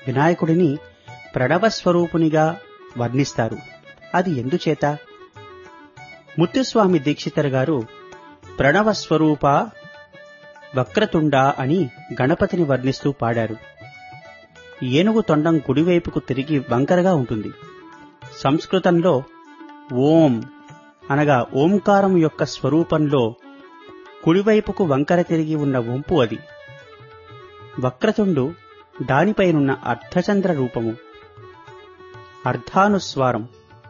వినాయకుడిని ప్రణవస్వరూపునిగా వర్ణిస్తారు అది ఎందుచేత ముత్తుస్వామి దీక్షితర్ గారు ప్రణవస్వరూప వక్రతుండ అని గణపతిని వర్ణిస్తూ పాడారు ఏనుగు తొండం కుడివైపుకు తిరిగి వంకరగా ఉంటుంది సంస్కృతంలో ఓం అనగా ఓంకారం యొక్క స్వరూపంలో కుడివైపుకు వంకర తిరిగి ఉన్న వంపు అది వక్రతుండు దానిపైనున్న అర్ధచంద్ర రూపము అర్ధానుస్వారం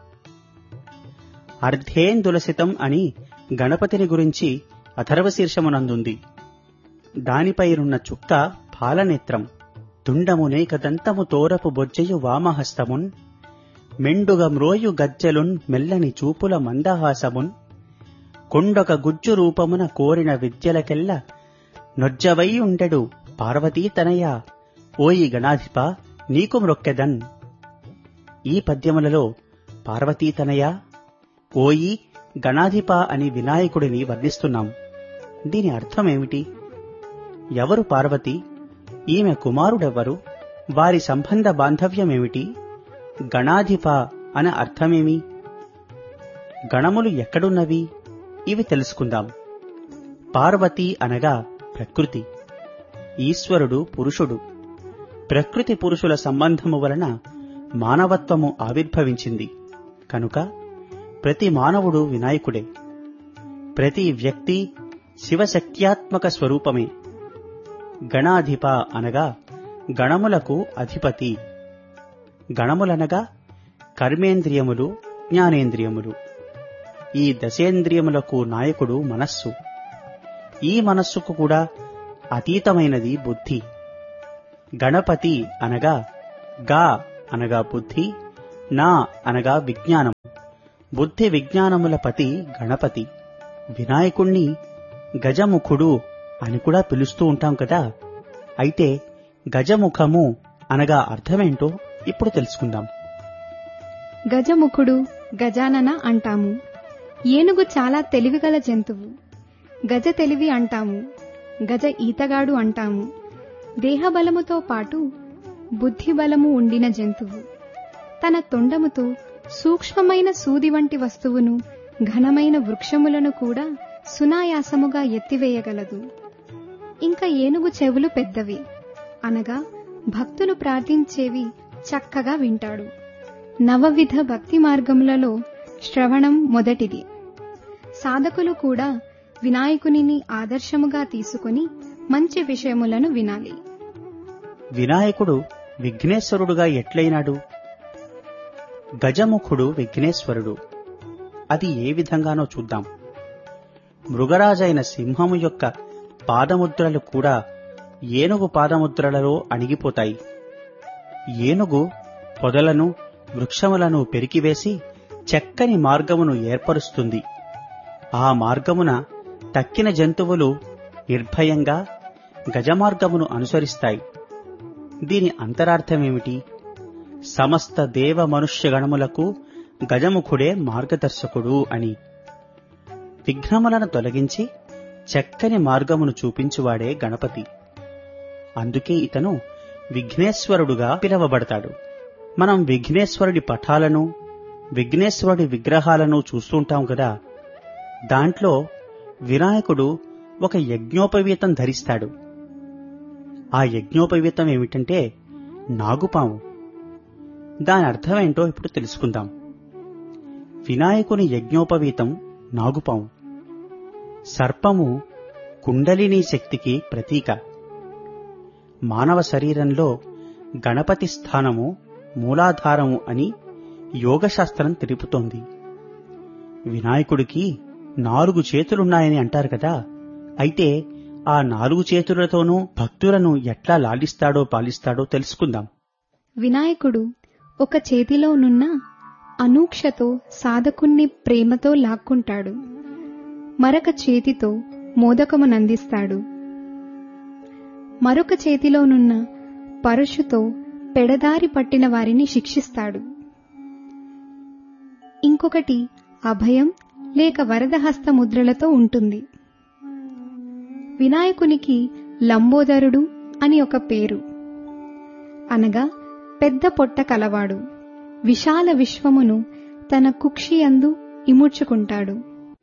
అర్ధేందులసితం అని గణపతిని గురించి అథర్వశీర్షమునందుంది దానిపైనున్న చుక్క పాలనేత్రం తుండమునేక దంతము తోరపు బొజ్జయు వామహస్తమున్ మెండుగ మ్రోయు గజ్జలున్ మెల్లని చూపుల మందహాసమున్ కొండొక గుజ్జు రూపమున కోరిన విద్యలకెల్ల నొజ్జవై ఉండెడు పార్వతీతనయ ఓయి గణాధిప నీకు మ్రొక్కెదన్ ఈ పద్యములలో పార్వతీతనయ ఓయి గణాధిప అని వినాయకుడిని వర్ణిస్తున్నాం దీని అర్థమేమిటి ఎవరు పార్వతి ఈమె కుమారుడెవ్వరు వారి సంబంధ బాంధవ్యమేమిటి గణాధిప అన అర్థమేమి గణములు ఎక్కడున్నవి ఇవి తెలుసుకుందాం పార్వతి అనగా ప్రకృతి ఈశ్వరుడు పురుషుడు ప్రకృతి పురుషుల సంబంధము వలన మానవత్వము ఆవిర్భవించింది కనుక ప్రతి మానవుడు వినాయకుడే ప్రతి వ్యక్తి శివశక్త్యాత్మక స్వరూపమే గణాధిప అనగా గణములకు అధిపతి గణములనగా కర్మేంద్రియములు జ్ఞానేంద్రియములు ఈ దశేంద్రియములకు నాయకుడు మనస్సు ఈ మనస్సుకు కూడా అతీతమైనది బుద్ధి గణపతి అనగా గా అనగా బుద్ధి నా అనగా విజ్ఞానం బుద్ధి విజ్ఞానముల పతి గణపతి వినాయకుణ్ణి గజముఖుడు అని కూడా పిలుస్తూ ఉంటాం కదా అయితే గజముఖము అనగా అర్థమేంటో ఇప్పుడు తెలుసుకుందాం గజముఖుడు గజానన అంటాము ఏనుగు చాలా తెలివిగల జంతువు గజ తెలివి అంటాము గజ ఈతగాడు అంటాము దేహబలముతో పాటు బుద్ధి బలము ఉండిన జంతువు తన తొండముతో సూక్ష్మమైన సూది వంటి వస్తువును ఘనమైన వృక్షములను కూడా సునాయాసముగా ఎత్తివేయగలదు ఇంకా ఏనుగు చెవులు పెద్దవి అనగా భక్తులు ప్రార్థించేవి చక్కగా వింటాడు నవవిధ భక్తి మార్గములలో శ్రవణం మొదటిది సాధకులు కూడా వినాయకునిని ఆదర్శముగా తీసుకుని మంచి విషయములను వినాలి వినాయకుడు విఘ్నేశ్వరుడుగా ఎట్లయినాడు గజముఖుడు విఘ్నేశ్వరుడు అది ఏ విధంగానో చూద్దాం మృగరాజైన సింహము యొక్క పాదముద్రలు కూడా ఏనుగు పాదముద్రలలో అణిగిపోతాయి ఏనుగు పొదలను వృక్షములను పెరికివేసి చక్కని మార్గమును ఏర్పరుస్తుంది ఆ మార్గమున తక్కిన జంతువులు నిర్భయంగా గజమార్గమును అనుసరిస్తాయి దీని అంతరార్థమేమిటి సమస్త దేవ మనుష్య గణములకు గజముఖుడే మార్గదర్శకుడు అని విఘ్నములను తొలగించి చక్కని మార్గమును చూపించువాడే గణపతి అందుకే ఇతను విఘ్నేశ్వరుడుగా పిలవబడతాడు మనం విఘ్నేశ్వరుడి పటాలను విఘ్నేశ్వరుడి విగ్రహాలను చూస్తుంటాం కదా దాంట్లో వినాయకుడు ఒక యజ్ఞోపవీతం ధరిస్తాడు ఆ యజ్ఞోపవీతం ఏమిటంటే నాగుపాము దాని అర్థమేంటో ఇప్పుడు తెలుసుకుందాం వినాయకుని యజ్ఞోపవీతం నాగుపాము సర్పము కుండలిని శక్తికి ప్రతీక మానవ శరీరంలో గణపతి స్థానము మూలాధారము అని యోగశాస్త్రం తెలుపుతోంది వినాయకుడికి నాలుగు చేతులున్నాయని అంటారు కదా అయితే ఆ నాలుగు చేతులతోనూ భక్తులను ఎట్లా లాలిస్తాడో పాలిస్తాడో తెలుసుకుందాం వినాయకుడు ఒక చేతిలోనున్న అనూక్షతో సాధకుణ్ణి ప్రేమతో లాక్కుంటాడు మరొక చేతితో మోదకమునందిస్తాడు మరొక చేతిలోనున్న పరుషుతో పెడదారి పట్టిన వారిని శిక్షిస్తాడు ఇంకొకటి అభయం లేక వరదహస్త ముద్రలతో ఉంటుంది వినాయకునికి లంబోదరుడు అని ఒక పేరు అనగా పెద్ద పొట్ట కలవాడు విశాల విశ్వమును తన కుక్షియందు ఇముడ్చుకుంటాడు